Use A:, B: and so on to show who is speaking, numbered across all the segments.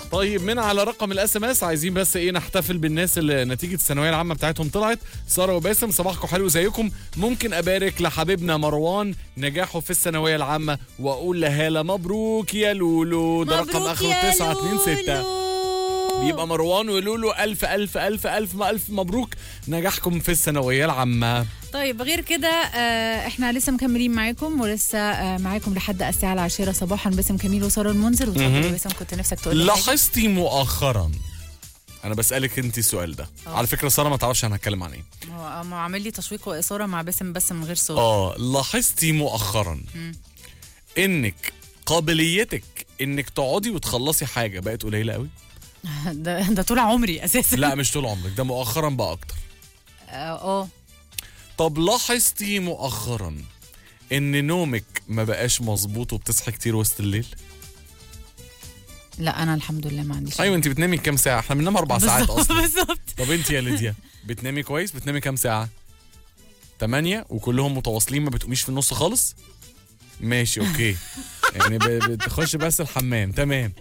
A: طيب من على رقم الاس ام اس عايزين بس ايه نحتفل بالناس اللي نتيجه الثانويه العامه بتاعتهم طلعت ساره وباسم صباحكم حلو زيكم ممكن ابارك لحبيبنا مروان نجاحه في الثانويه العامه واقول لهاله مبروك يا لولو ده رقم اخره 926 بيبقى مروان ولولو ألف ألف ألف ألف ما ألف مبروك نجاحكم في الثانوية العامة
B: طيب غير كده آه، احنا لسه مكملين معاكم ولسه آه، معاكم لحد الساعه العاشره صباحا باسم كميل وساره المنذر وتفضل يا باسم كنت نفسك تقول لي حاجة.
A: لاحظتي مؤخرا أنا بسألك أنت السؤال ده
B: آه.
A: على فكرة سارة ما تعرفش أنا هتكلم عن إيه
B: هو ما عامل لي تشويق واثاره مع باسم بس من غير صوت
A: اه لاحظتي مؤخرا انك قابليتك انك تقعدي وتخلصي حاجه بقت قليله قوي
B: ده ده طول عمري اساسا
A: لا مش طول عمرك ده مؤخرا بقى اكتر
B: اه آه.
A: طب لاحظتي مؤخرا ان نومك ما بقاش مظبوط وبتصحي كتير وسط الليل
B: لا انا الحمد لله ما عنديش
A: ايوه انت بتنامي كام ساعه احنا بننام اربع ساعات
B: بالظبط-
A: اصلا
B: بالظبط
A: طب انت يا ليديا بتنامي كويس بتنامي كام ساعه تمانية وكلهم متواصلين ما بتقوميش في النص خالص ماشي اوكي يعني ب- بتخش بس الحمام تمام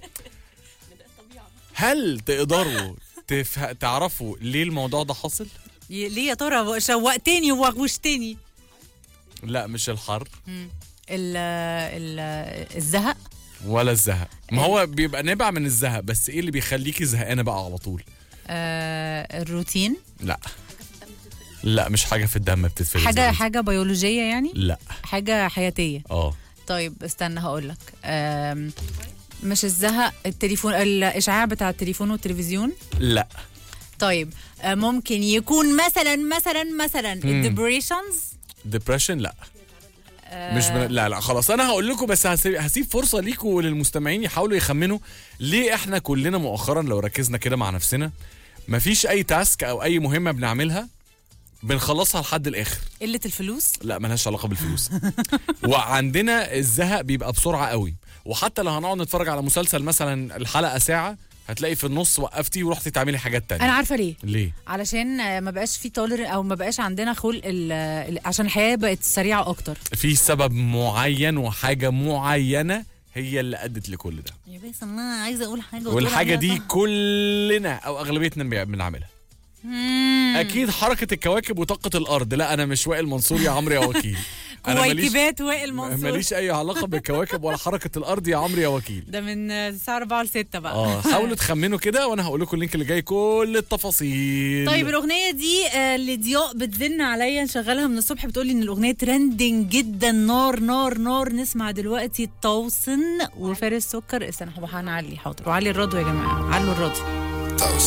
A: هل تقدروا تفه... تعرفوا ليه الموضوع ده حاصل
B: ي- ليه يا ترى شوقتني وغوشتني
A: لا مش الحر
B: ال ال الزهق
A: ولا الزهق ما هو بيبقى نابع من الزهق بس ايه اللي بيخليكي زهقانه بقى على طول
B: آه الروتين
A: لا لا مش حاجه في الدم بتتفرز
B: حاجه
A: زي-
B: حاجه بيولوجيه يعني
A: لا
B: حاجه حياتيه
A: اه
B: طيب استنى هقول لك مش الزهق التليفون الاشعاع بتاع التليفون والتلفزيون
A: لا
B: طيب آه، ممكن يكون مثلا مثلا مثلا الديبريشنز
A: ديبريشن لا مش بن... لا لا خلاص انا هقول لكم بس هسيب, هسيب فرصه ليكم وللمستمعين يحاولوا يخمنوا ليه احنا كلنا مؤخرا لو ركزنا كده مع نفسنا مفيش اي تاسك او اي مهمه بنعملها بنخلصها لحد الاخر
B: قله الفلوس
A: لا ملهاش علاقه بالفلوس وعندنا الزهق بيبقى بسرعه قوي وحتى لو هنقعد نتفرج على مسلسل مثلا الحلقه ساعه هتلاقي في النص وقفتي ورحتي تعملي حاجات تانية
B: انا عارفه ليه
A: ليه
B: علشان آه، ما بقاش في تولر او ما بقاش عندنا خلق ال- ال- عشان الحياه بقت سريعه اكتر
A: في سبب معين وحاجه معينه هي اللي ادت لكل ده
B: يا بس انا عايزه اقول حاجه وتقول
A: والحاجه
B: عليها
A: دي
B: صح.
A: كلنا او اغلبيتنا بي- بنعملها
B: مم.
A: اكيد حركه الكواكب وطاقه الارض لا انا مش وائل منصور يا عمرو يا وكيل انا ماليش
B: كويكبات وائل منصور
A: ماليش اي علاقه بالكواكب ولا حركه الارض يا عمرو يا وكيل
B: ده من آه، الساعه 4 ل 6 بقى
A: اه حاولوا تخمنوا كده وانا هقول لكم اللينك اللي جاي كل التفاصيل
B: طيب الاغنيه دي آه، اللي ضياء بتزن عليا نشغلها من الصبح بتقولي ان الاغنيه ترندنج جدا نار نار نار نسمع دلوقتي توسن وفارس سكر استنى هنعلي حاضر وعلي الراديو يا جماعه علوا الراديو